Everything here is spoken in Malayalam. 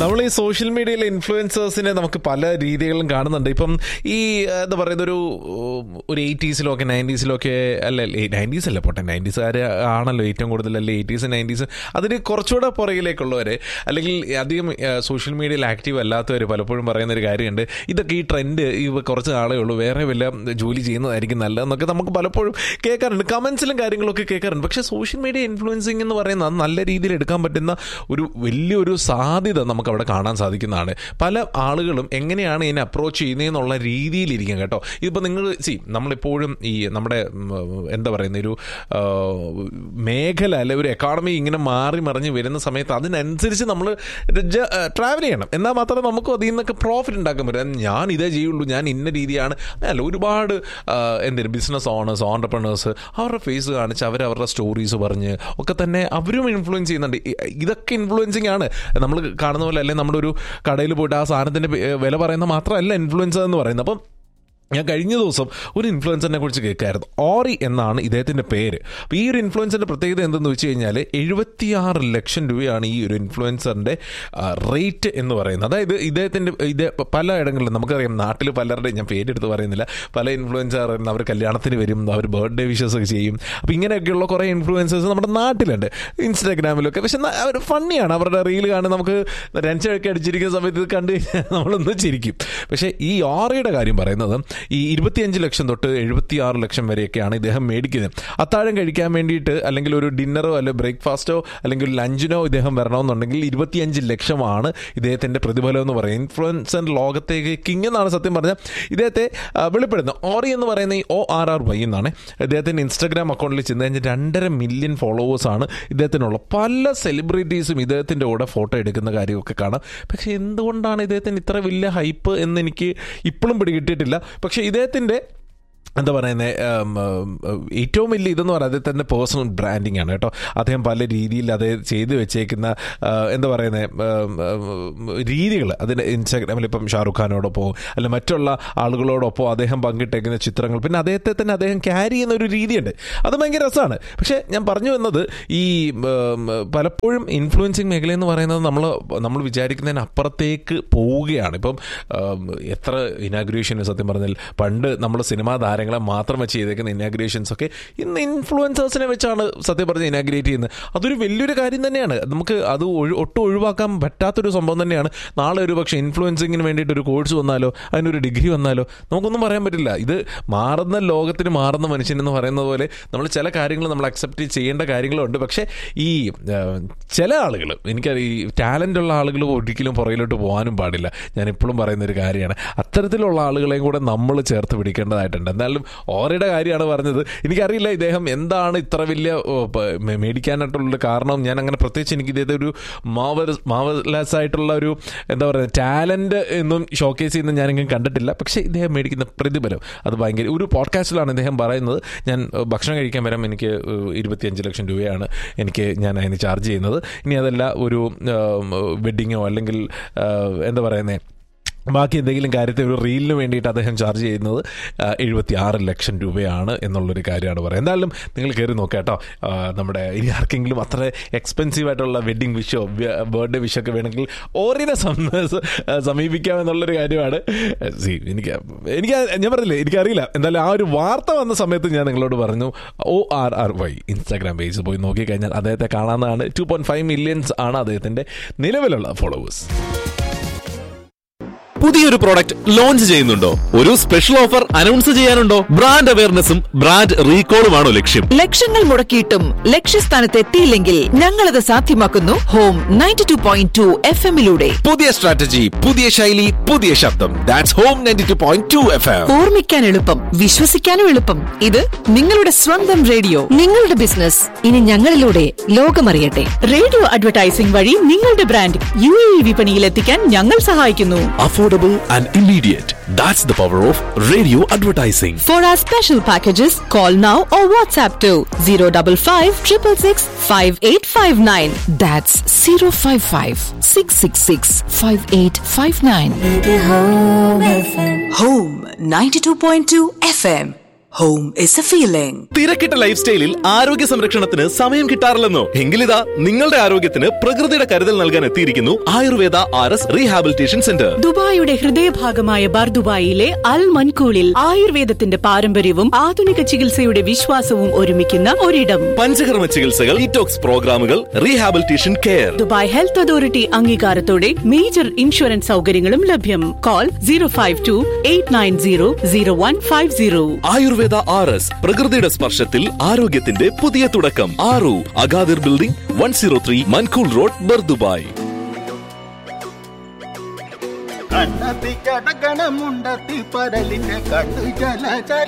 നമ്മൾ ഈ സോഷ്യൽ മീഡിയയിലെ ഇൻഫ്ലുവൻസേഴ്സിനെ നമുക്ക് പല രീതികളിലും കാണുന്നുണ്ട് ഇപ്പം ഈ ആ, എന്താ പറയുന്ന ഒരു ഉം, ഒരു എയ്റ്റീസിലോ ഒക്കെ നയൻറ്റീസിലോ ഒക്കെ അല്ല നയൻറ്റീസ് അല്ല പോട്ടെ നയൻറ്റീസുകാർ ആണല്ലോ ഏറ്റവും കൂടുതൽ അല്ലെ എയ്റ്റീസ് നയൻറ്റീസ് അതിന് കുറച്ചുകൂടെ പുറകിലേക്കുള്ളവർ അല്ലെങ്കിൽ അധികം സോഷ്യൽ മീഡിയയിൽ ആക്റ്റീവ് അല്ലാത്തവർ പലപ്പോഴും പറയുന്ന ഒരു കാര്യമുണ്ട് ഇതൊക്കെ ഈ ട്രെൻഡ് ഈ കുറച്ച് നാളേ ഉള്ളൂ വേറെ വല്ല ജോലി ചെയ്യുന്നതായിരിക്കും നല്ലതെന്നൊക്കെ നമുക്ക് പലപ്പോഴും കേൾക്കാറുണ്ട് കമൻസിലും കാര്യങ്ങളൊക്കെ കേൾക്കാറുണ്ട് പക്ഷേ സോഷ്യൽ മീഡിയ ഇൻഫ്ലുവൻസിങ് എന്ന് പറയുന്നത് അത് നല്ല രീതിയിൽ എടുക്കാൻ പറ്റുന്ന ഒരു വലിയൊരു സാധ്യത നമുക്ക് അവിടെ കാണാൻ സാധിക്കുന്നതാണ് പല ആളുകളും എങ്ങനെയാണ് ഇതിനെ അപ്രോച്ച് ചെയ്യുന്നതെന്നുള്ള രീതിയിലിരിക്കും കേട്ടോ ഇതിപ്പോൾ നിങ്ങൾ സി നമ്മളിപ്പോഴും ഈ നമ്മുടെ ഉം, എന്താ പറയുന്ന ഒരു ആ, മേഖല അല്ലെ ഒരു എക്കോണമി ഇങ്ങനെ മാറി മറിഞ്ഞ് വരുന്ന സമയത്ത് അതിനനുസരിച്ച് നമ്മൾ ട്രാവൽ ചെയ്യണം എന്നാൽ മാത്രമേ നമുക്കും അതിൽ നിന്നൊക്കെ പ്രോഫിറ്റ് ഉണ്ടാക്കാൻ പറ്റും ഞാൻ ഇതേ ചെയ്യുള്ളൂ ഞാൻ ഇന്ന രീതിയാണ് അല്ല ഒരുപാട് എന്തെങ്കിലും ബിസിനസ് ഓണേഴ്സ് ഓണ്ടർപ്രണേഴ്സ് അവരുടെ ഫേസ് കാണിച്ച് അവർ അവരുടെ സ്റ്റോറീസ് പറഞ്ഞ് ഒക്കെ തന്നെ അവരും ഇൻഫ്ലുവൻസ് ചെയ്യുന്നുണ്ട് ഇ- ഇതൊക്കെ ഇൻഫ്ലുവൻസിങ് ആണ് നമ്മൾ കാണുന്ന പോലെ അല്ലെ നമ്മുടെ ഒരു കടയിൽ പോയിട്ട് ആ സാധനത്തിന്റെ പേ- വില പറയുന്ന മാത്രമല്ല ഇൻഫ്ലുവൻസർ എന്ന് പറയുന്നത് അപ്പം ഞാൻ കഴിഞ്ഞ ദിവസം ഒരു ഇൻഫ്ലുവൻസറിനെ കുറിച്ച് കേൾക്കായിരുന്നു ഓറി എന്നാണ് ഇദ്ദേഹത്തിന്റെ പേര് അപ്പോൾ ഈ ഒരു ഇൻഫ്ലുവൻസറിന്റെ പ്രത്യേകത എന്തെന്ന് വെച്ച് കഴിഞ്ഞാൽ എഴുപത്തിയാറ് ലക്ഷം രൂപയാണ് ഈ ഒരു ഇൻഫ്ലുവൻസറിന്റെ റേറ്റ് എന്ന് പറയുന്നത് അതായത് ഇദ്ദേഹത്തിന്റെ ഇത് പല ഇടങ്ങളിലും നമുക്കറിയാം നാട്ടിൽ പലരുടെയും ഞാൻ പേരെടുത്ത് പറയുന്നില്ല പല ഇൻഫ്ലുവൻസർ അവർ കല്യാണത്തിന് വരും അവർ ബർത്ത്ഡേ വിഷസ് ഒക്കെ ചെയ്യും അപ്പോൾ ഇങ്ങനെയൊക്കെയുള്ള കുറേ ഇൻഫ്ലുവൻസേഴ്സ് നമ്മുടെ നാട്ടിലുണ്ട് ഇൻസ്റ്റാഗ്രാമിലൊക്കെ പക്ഷെ ന- അവർ ഫണ്ണിയാണ് അവരുടെ റീൽ കാണാൻ നമുക്ക് രഞ്ചൊക്കെ അടിച്ചിരിക്കുന്ന സമയത്ത് ഇത് കണ്ട് കഴിഞ്ഞാൽ നമ്മളൊന്ന് ചിരിക്കും പക്ഷേ ഈ ഓറയുടെ കാര്യം പറയുന്നത് ഈ ഇരുപത്തിയഞ്ച് ലക്ഷം തൊട്ട് എഴുപത്തി ആറ് ലക്ഷം വരെയൊക്കെയാണ് ഇദ്ദേഹം മേടിക്കുന്നത് അത്താഴം കഴിക്കാൻ വേണ്ടിയിട്ട് അല്ലെങ്കിൽ ഒരു ഡിന്നറോ അല്ലെങ്കിൽ ബ്രേക്ക്ഫാസ്റ്റോ അല്ലെങ്കിൽ ലഞ്ചിനോ ഇദ്ദേഹം വരണമെന്നുണ്ടെങ്കിൽ ഇരുപത്തിയഞ്ച് ലക്ഷമാണ് ഇദ്ദേഹത്തിന്റെ പ്രതിഫലം എന്ന് പറയും ഇൻഫ്ലുവൻസർ ലോകത്തേക്ക് കിങ് എന്നാണ് സത്യം പറഞ്ഞാൽ ഇദ്ദേഹത്തെ ആ, വെളിപ്പെടുത്തുന്നത് ഓറി എന്ന് പറയുന്ന ഈ ഒ ആർ ആർ വൈ എന്നാണ് ഇദ്ദേഹത്തിന്റെ ഇൻസ്റ്റാഗ്രാം അക്കൗണ്ടിൽ ചെന്ന് കഴിഞ്ഞാൽ രണ്ടര മില്യൺ ഫോളോവേഴ്സാണ് ഇദ്ദേഹത്തിനുള്ള പല സെലിബ്രിറ്റീസും ഇദ്ദേഹത്തിന്റെ കൂടെ ഫോട്ടോ എടുക്കുന്ന കാര്യമൊക്കെ കാണാം പക്ഷെ എന്തുകൊണ്ടാണ് ഇദ്ദേഹത്തിന് ഇത്ര വലിയ ഹൈപ്പ് എന്ന് എനിക്ക് ഇപ്പോഴും പിടികിട്ടിയിട്ടില്ല പക്ഷെ ഇദ്ദേഹത്തിന്റെ എന്താ പറയുന്നത് ഏറ്റവും വലിയ ഇതെന്ന് പറയുന്നത് അദ്ദേഹത്തിൻ്റെ പേഴ്സണൽ ബ്രാൻഡിങ് ആണ് കേട്ടോ അദ്ദേഹം പല രീതിയിൽ അത് ചെയ്ത് വെച്ചേക്കുന്ന ആ, എന്താ പറയുന്നത് രീതികൾ അതിൻ്റെ ഇൻസ്റ്റാഗ്രാമിൽ ഇപ്പം ഷാറുഖ് ഖാനോടൊപ്പം അല്ല മറ്റുള്ള ആളുകളോടൊപ്പം അദ്ദേഹം പങ്കിട്ടേക്കുന്ന ചിത്രങ്ങൾ പിന്നെ അദ്ദേഹത്തെ തന്നെ അദ്ദേഹം ക്യാരി ചെയ്യുന്ന ഒരു രീതിയുണ്ട് അത് ഭയങ്കര രസമാണ് പക്ഷേ ഞാൻ പറഞ്ഞു വന്നത് ഈ ഉം, പലപ്പോഴും ഇൻഫ്ലുവൻസിങ് മേഖല എന്ന് പറയുന്നത് നമ്മൾ നമ്മൾ വിചാരിക്കുന്നതിന് അപ്പുറത്തേക്ക് പോവുകയാണ് ഇപ്പം ഉം, എത്ര ഇനാഗ്രേഷൻ സത്യം പറഞ്ഞാൽ പണ്ട് നമ്മൾ സിനിമാ താരങ്ങളെ മാത്രം വെച്ച് ചെയ്തേക്കുന്ന ഇനാഗ്രേഷൻസ് ഒക്കെ ഇന്ന് ഇൻഫ്ലുവൻസേഴ്സിനെ വെച്ചാണ് സത്യം പറഞ്ഞ് ഇനാഗ്രേറ്റ് ചെയ്യുന്നത് അതൊരു വലിയൊരു കാര്യം തന്നെയാണ് നമുക്ക് അത് ഒഴി- ഒട്ടും ഒഴിവാക്കാൻ പറ്റാത്തൊരു സംഭവം തന്നെയാണ് നാളെ ഒരു പക്ഷേ ഇൻഫ്ലുവൻസിങ്ങിന് വേണ്ടിയിട്ട് ഒരു കോഴ്സ് വന്നാലോ അതിനൊരു ഡിഗ്രി വന്നാലോ നമുക്കൊന്നും പറയാൻ പറ്റില്ല ഇത് മാറുന്ന ലോകത്തിന് മാറുന്ന മനുഷ്യൻ എന്ന് പറയുന്നത് പോലെ നമ്മൾ ചില കാര്യങ്ങൾ നമ്മൾ അക്സെപ്റ്റ് ചെയ്യേണ്ട കാര്യങ്ങളുണ്ട് പക്ഷേ ഈ ആ, ചില ആളുകൾ എനിക്കറിയാം ഈ ടാലൻ്റ് ഉള്ള ആളുകൾ ഒരിക്കലും പുറകിലോട്ട് പോകാനും പാടില്ല ഞാൻ ഇപ്പോഴും പറയുന്ന ഒരു കാര്യമാണ് അത്തരത്തിലുള്ള ആളുകളെയും കൂടെ നമ്മൾ ചേർത്ത് പിടിക്കേണ്ടതായിട്ടുണ്ട് എന്നാലും ഓറയുടെ കാര്യമാണ് പറഞ്ഞത് എനിക്കറിയില്ല ഇദ്ദേഹം എന്താണ് ഇത്ര വലിയ ഓ, പ- മേ- മേടിക്കാനായിട്ടുള്ള കാരണം ഞാൻ അങ്ങനെ പ്രത്യേകിച്ച് എനിക്ക് ഇദ്ദേഹത്തെ ഒരു മാവൽ മാവലസ് ആയിട്ടുള്ള ഒരു എന്താ പറയുക ടാലന്റ് എന്നും ഷോക്കേസ് ചെയ്യുന്ന ഞാനെങ്കിലും കണ്ടിട്ടില്ല പക്ഷേ ഇദ്ദേഹം മേടിക്കുന്ന പ്രതിഫലം അത് ഭയങ്കര ഒരു പോഡ്കാസ്റ്റിലാണ് ഇദ്ദേഹം പറയുന്നത് ഞാൻ ഏഹ്, ഭക്ഷണം കഴിക്കാൻ വരാം എനിക്ക് ഏഹ്, ഇരുപത്തിയഞ്ച് ലക്ഷം രൂപയാണ് എനിക്ക് ഞാൻ അതിന് ചാർജ് ചെയ്യുന്നത് ഇനി അതല്ല ഒരു വെഡിങ്ങോ അല്ലെങ്കിൽ ഏഹ്, എന്താ പറയുന്നത് ബാക്കി എന്തെങ്കിലും കാര്യത്തെ ഒരു റീലിന് വേണ്ടിയിട്ട് അദ്ദേഹം ചാർജ് ചെയ്യുന്നത് എഴുപത്തി ആറ് ലക്ഷം രൂപയാണ് എന്നുള്ളൊരു കാര്യമാണ് പറയുന്നത് എന്തായാലും നിങ്ങൾ കയറി നോക്കാം കേട്ടോ ആ, നമ്മുടെ ഇനി ആർക്കെങ്കിലും അത്ര എക്സ്പെൻസീവ് ആയിട്ടുള്ള വെഡ്ഡിങ് വിഷോ ബർത്ത്ഡേ വിഷോ ഒക്കെ വേണമെങ്കിൽ ഓറിനെ സം- സമീപിക്കാം എന്നുള്ളൊരു കാര്യമാണ് സി എനിക്ക് എനിക്ക് ഞാൻ പറഞ്ഞില്ലേ എനിക്കറിയില്ല എന്തായാലും ആ ഒരു വാർത്ത വന്ന സമയത്ത് ഞാൻ നിങ്ങളോട് പറഞ്ഞു O R R Y Instagram page പോയി നോക്കിക്കഴിഞ്ഞാൽ അദ്ദേഹത്തെ കാണാവുന്നതാണ് ടു പോയിന്റ് ഫൈവ് മില്യൺസ് ആണ് അദ്ദേഹത്തിന്റെ നിലവിലുള്ള ഫോളോവേഴ്സ് പുതിയൊരു പ്രോഡക്റ്റ് ലോഞ്ച് ചെയ്യുന്നുണ്ടോ ഒരു സ്പെഷ്യൽ ഓഫർ അനൗൺസ് ചെയ്യാനുണ്ടോ ബ്രാൻഡ് അവയർനെസ്സും ബ്രാൻഡ് റീകോളുമാണോ ലക്ഷ്യം ലക്ഷങ്ങൾ മുടക്കിയിട്ടും ലക്ഷ്യസ്ഥാനത്ത് എത്തിയില്ലെങ്കിൽ ഞങ്ങളത് സാധ്യമാക്കുന്നു home ninety two point two F എമ്മിലൂടെ പുതിയ സ്ട്രാറ്റജി പുതിയ ശൈലി പുതിയ ശബ്ദം that's home ninety two point two F M ഓർമ്മിക്കാൻ എളുപ്പം വിശ്വസിക്കാനും എളുപ്പം ഇത് നിങ്ങളുടെ സ്വന്തം റേഡിയോ നിങ്ങളുടെ ബിസിനസ് ഇനി ഞങ്ങളിലൂടെ ലോകമറിയട്ടെ റേഡിയോ അഡ്വർടൈസിംഗ് വഴി നിങ്ങളുടെ ബ്രാൻഡ് യു എ ഇ വിപണിയിൽ എത്തിക്കാൻ ഞങ്ങൾ സഹായിക്കുന്നു affordable and immediate that's the power of radio advertising for our special packages call now or WhatsApp two zero double five triple six five eight five nine that's zero five five six six six five eight five nine home ninety two point two F M Home is a feeling. തിരക്കിട്ട ലൈഫ് സ്റ്റൈലിൽ ആരോഗ്യ സംരക്ഷണത്തിന് സമയം കിട്ടാറില്ലെന്നോ എങ്കിലിതാ നിങ്ങളുടെ ആരോഗ്യത്തിന് പ്രകൃതിയുടെ കരുതൽ നൽകാൻ എത്തിയിരിക്കുന്നു Ayurveda R S rehabilitation centre ദുബായിയുടെ ഹൃദയഭാഗമായ ബർദുബായിലെ അൽ മൻകൂളിൽ ആയുർവേദത്തിന്റെ പാരമ്പര്യവും ആധുനിക ചികിത്സയുടെ വിശ്വാസവും ഒരുമിക്കുന്ന ഒരിടം പഞ്ചകർമ്മ ചികിത്സകൾ ഇറ്റോക്സ് പ്രോഗ്രാമുകൾ rehabilitation care Dubai health authority അംഗീകാരത്തോടെ മേജർ ഇൻഷുറൻസ് സൗകര്യങ്ങളും ലഭ്യം call zero five two eight nine zero zero one five zero Ayurveda R S പ്രകൃതിയുടെ സ്പർശത്തിൽ ആരോഗ്യത്തിന്റെ പുതിയ തുടക്കം ആറു Agadir building one zero three Mankhool road Bur Dubai കണ്ണത്തി കടകണമുണ്ടത്തി പരലിന്റെ കണ്ണു ജല